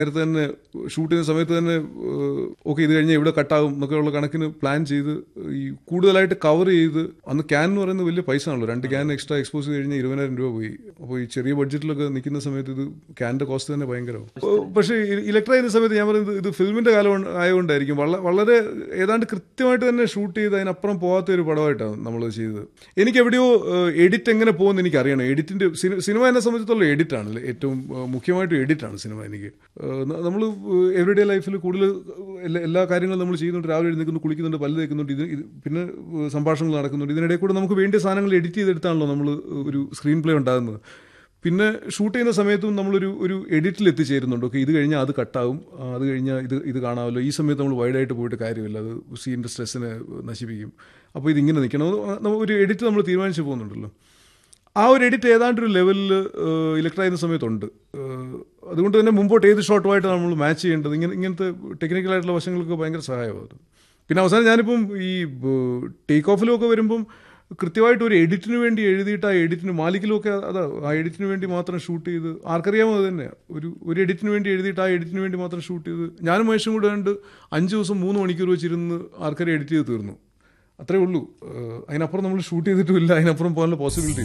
നേരത്തെ തന്നെ ഷൂട്ട് ചെയ്യുന്ന സമയത്ത് തന്നെ ഓക്കെ ഇത് കഴിഞ്ഞാൽ ഇവിടെ കട്ടാകും എന്നൊക്കെയുള്ള കണക്കിന് പ്ലാൻ ചെയ്ത് ഈ കൂടുതലായിട്ട് കവർ ചെയ്ത് അന്ന് ക്യാൻ എന്ന് പറയുന്നത് വലിയ പൈസ ആണല്ലോ രണ്ട് ക്യാൻ എക്സ്ട്രാ എക്സ്പോസ് ചെയ്ത് കഴിഞ്ഞാൽ ഇരുപതിനായിരം രൂപ പോയി അപ്പോൾ ഈ ചെറിയ ബഡ്ജറ്റിലൊക്കെ നിൽക്കുന്ന സമയത്ത് ഇത് ക്യാൻ്റെ കോസ്റ്റ് തന്നെ ഭയങ്കരമാവും പക്ഷേ ഇലക്ട്ര ചെയ്യുന്ന സമയത്ത് ഞാൻ പറയുന്നത് ഇത് ഫിലിമിൻ്റെ കാലം കൊണ്ട് ആയതുകൊണ്ടായിരിക്കും വള- വളരെ ഏതാണ്ട് കൃത്യമായിട്ട് തന്നെ ഷൂട്ട് ചെയ്ത് അതിനപ്പുറം പോകാത്ത ഒരു പടമായിട്ടാണ് നമ്മൾ ചെയ്തത് എനിക്ക് എവിടെയോ എഡിറ്റ് എങ്ങനെ പോകുമെന്ന് എനിക്ക് അറിയണം എഡിറ്റിൻ്റെ സിനിമ എന്നെ സംബന്ധിച്ചിടത്തോളം എഡിറ്റാണ് ഏറ്റവും ഏഹ്, മുഖ്യമായിട്ടും എഡിറ്റാണ് സിനിമ എനിക്ക് നമ്മൾ എവറിഡേ ലൈഫിൽ കൂടുതൽ എല്ലാ എല്ലാ കാര്യങ്ങളും നമ്മൾ ചെയ്യുന്നുണ്ട് രാവിലെ എഴുന്നേക്കുന്നു കുളിക്കുന്നുണ്ട് പല്ല് തേക്കുന്നുണ്ട് ഇത് ഇത് പിന്നെ ഏഹ്, സംഭാഷണങ്ങൾ നടക്കുന്നുണ്ട് ഇതിനിടയിൽ കൂടെ നമുക്ക് വേണ്ടിയ സാധനങ്ങൾ എഡിറ്റ് ചെയ്തെടുത്താണല്ലോ നമ്മൾ ഒരു സ്ക്രീൻ പ്ലേ ഉണ്ടാകുന്നത് പിന്നെ ഷൂട്ട് ചെയ്യുന്ന സമയത്തും നമ്മളൊരു ഒരു എഡിറ്റിൽ എത്തിച്ചേരുന്നുണ്ട് ഓക്കെ ഇത് കഴിഞ്ഞാൽ അത് കട്ടാവും ആ, അത് കഴിഞ്ഞാൽ ഇത് ഇത് കാണാമല്ലോ ഈ സമയത്ത് നമ്മൾ വൈഡായിട്ട് പോയിട്ട് കാര്യമില്ല അത് സീനിൻ്റെ സ്ട്രെസ്സിനെ നശിപ്പിക്കും അപ്പോൾ ഇതിങ്ങനെ നിൽക്കണം അത് നമ്മ- ഒരു എഡിറ്റ് നമ്മൾ തീരുമാനിച്ച് പോകുന്നുണ്ടല്ലോ ആ ഒരു എഡിറ്റ് ഏതാണ്ട് ഒരു ലെവലിൽ ഇലക്ട്ര ചെയ്യുന്ന സമയത്തുണ്ട് ഏഹ്, അതുകൊണ്ട് തന്നെ മുമ്പോട്ട് ഏത് ഷോട്ടുമായിട്ട് നമ്മൾ മാച്ച് ചെയ്യേണ്ടത് ഇങ്ങനെ ഇങ്ങനത്തെ ടെക്നിക്കലായിട്ടുള്ള വശങ്ങൾക്ക് ഭയങ്കര സഹായമാകും പിന്നെ അവസാനം ഞാനിപ്പം ഈ ടേക്ക് ഓഫിലൊക്കെ വരുമ്പം കൃത്യമായിട്ട് ഒരു എഡിറ്റിന് വേണ്ടി എഴുതിയിട്ട് ആ എഡിറ്റിന് മാലിക്കിലൊക്കെ അതാ ആ എഡിറ്റിന് വേണ്ടി മാത്രം ഷൂട്ട് ചെയ്ത് ആർക്കറിയാമോ അത് തന്നെ ഒരു ഒരു എഡിറ്റിന് വേണ്ടി എഴുതിയിട്ട് ആ എഡിറ്റിന് വേണ്ടി മാത്രം ഷൂട്ട് ചെയ്ത് ഞാനും മനുഷ്യനും കൂടെ കണ്ട് അഞ്ച് ദിവസം മൂന്ന് മണിക്കൂർ വെച്ചിരുന്ന് ആർക്കറി എഡിറ്റ് ചെയ്ത് തീർന്നു അത്രേ ഉള്ളൂ ഏഹ്, അതിനപ്പുറം നമ്മൾ ഷൂട്ട് ചെയ്തിട്ടുമില്ല അതിനപ്പുറം പോകാനുള്ള പോസിബിലിറ്റി